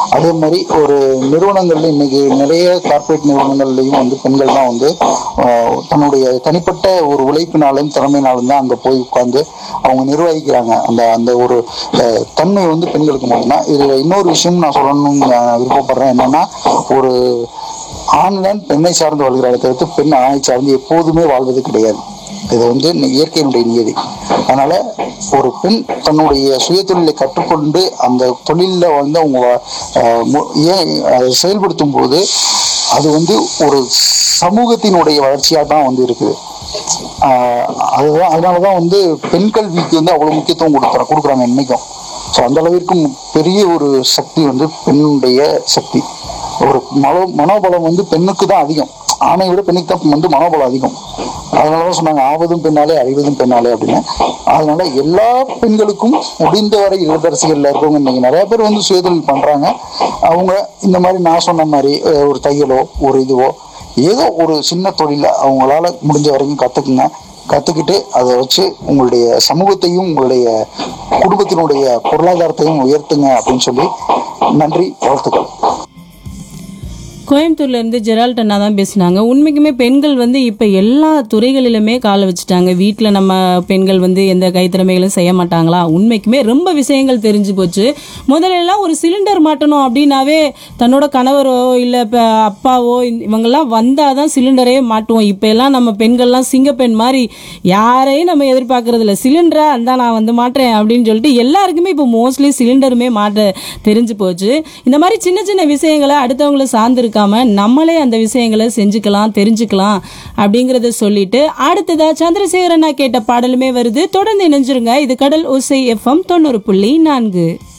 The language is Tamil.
அதே மாதிரி ஒரு நிறுவனங்கள்ல இன்னைக்கு நிறைய கார்ப்பரேட் நிறுவனங்கள்லயும் வந்து பெண்கள் தான் வந்து ஆஹ், தன்னுடைய தனிப்பட்ட ஒரு உழைப்பினாலும் திறமையினாலும் தான் அங்க போய் உட்கார்ந்து அவங்க நிர்வகிக்கிறாங்க அந்த அந்த ஒரு ஆஹ், தன்மை வந்து பெண்களுக்கு மட்டும்தான் இதுல இன்னொரு விஷயம் நான் சொல்லணும்னு நான் விருப்பப்படுறேன் என்னன்னா ஒரு ஆண் தான் பெண்ணை சார்ந்து வாழ்கிறாரே தவிர்த்து பெண் ஆணை சார்ந்து எப்போதுமே வாழ்வது கிடையாது இது வந்து இயற்கையினுடைய நியதி அதனால ஒரு பெண் தன்னுடைய சுயதொழிலை கற்றுக்கொண்டு அந்த தொழிலில் வந்து அவங்க ஆஹ், மு- ஏன் அதை செயல்படுத்தும் போது அது வந்து ஒரு சமூகத்தினுடைய வளர்ச்சியாக தான் வந்து இருக்குது ஆஹ், அதுதான் அதனால தான் வந்து பெண் கல்விக்கு வந்து அவ்வளோ முக்கியத்துவம் கொடுக்குற கொடுக்குறாங்க இன்னைக்கும் ஸோ அந்த அளவிற்கு பெரிய ஒரு சக்தி வந்து பெண்ணுடைய சக்தி ஒரு மனோ மனோபலம் வந்து பெண்ணுக்கு தான் அதிகம் ஆணை விட பெண்ணுக்கு தான் வந்து மனோபலம் அதிகம் அதனால தான் சொன்னாங்க ஆவதும் பெண்ணாலே அழிவதும் பெண்ணாலே அப்படின்னு அதனால எல்லா பெண்களுக்கும் முடிந்தவரை இல்லத்தரசிகளில் இருக்கவங்க இன்னைக்கு நிறைய பேர் வந்து சுயதொழில் பண்றாங்க அவங்க இந்த மாதிரி நான் சொன்ன மாதிரி அஹ், ஒரு தையலோ ஒரு இதுவோ ஏதோ ஒரு சின்ன தொழில அவங்களால முடிஞ்ச வரைக்கும் கத்துக்குங்க கத்துக்கிட்டு அதை வச்சு உங்களுடைய சமூகத்தையும் உங்களுடைய குடும்பத்தினுடைய பொருளாதாரத்தையும் உயர்த்துங்க அப்படின்னு சொல்லி நன்றி வாழ்த்துக்கள் கோயம்புத்தூர்ல இருந்து ஜெரால்ட் அண்ணா தான் பேசினாங்க உண்மைக்குமே பெண்கள் வந்து இப்ப எல்லா துறைகளிலுமே காலை வச்சுட்டாங்க வீட்ல நம்ம பெண்கள் வந்து எந்த கைத்திறமைகளும் செய்ய மாட்டாங்களா உண்மைக்குமே ரொம்ப விஷயங்கள் தெரிஞ்சு போச்சு முதல்ல எல்லாம் ஒரு சிலிண்டர் மாட்டணும் அப்படின்னாவே தன்னோட கணவரோ இல்ல இப்ப அப்பாவோ இந்த- இவங்கெல்லாம் வந்தாதான் சிலிண்டரே மாட்டுவோம் இப்ப எல்லாம் நம்ம பெண்கள்லாம் சிங்கப்பெண் மாதிரி யாரையும் நம்ம எதிர்பார்க்கறது இல்ல சிலிண்டரா அந்த நான் வந்து மாட்டுறேன் அப்படின்னு சொல்லிட்டு எல்லாருக்குமே இப்போ மோஸ்ட்லி சிலிண்டருமே மாட்ட தெரிஞ்சு போச்சு இந்த மாதிரி சின்ன சின்ன விஷயங்களை அடுத்தவங்கள சார்ந்திருக்காம நம்மளே அந்த விஷயங்களை செஞ்சுக்கலாம் தெரிஞ்சுக்கலாம் அப்படிங்கறத சொல்லிட்டு அடுத்ததா சந்திரசேகரனா கேட்ட பாடலுமே வருது தொடர்ந்து இணைஞ்சிருங்க இது கடல் ஓசை எஃப்எம் தொண்ணூறு புள்ளி நான்கு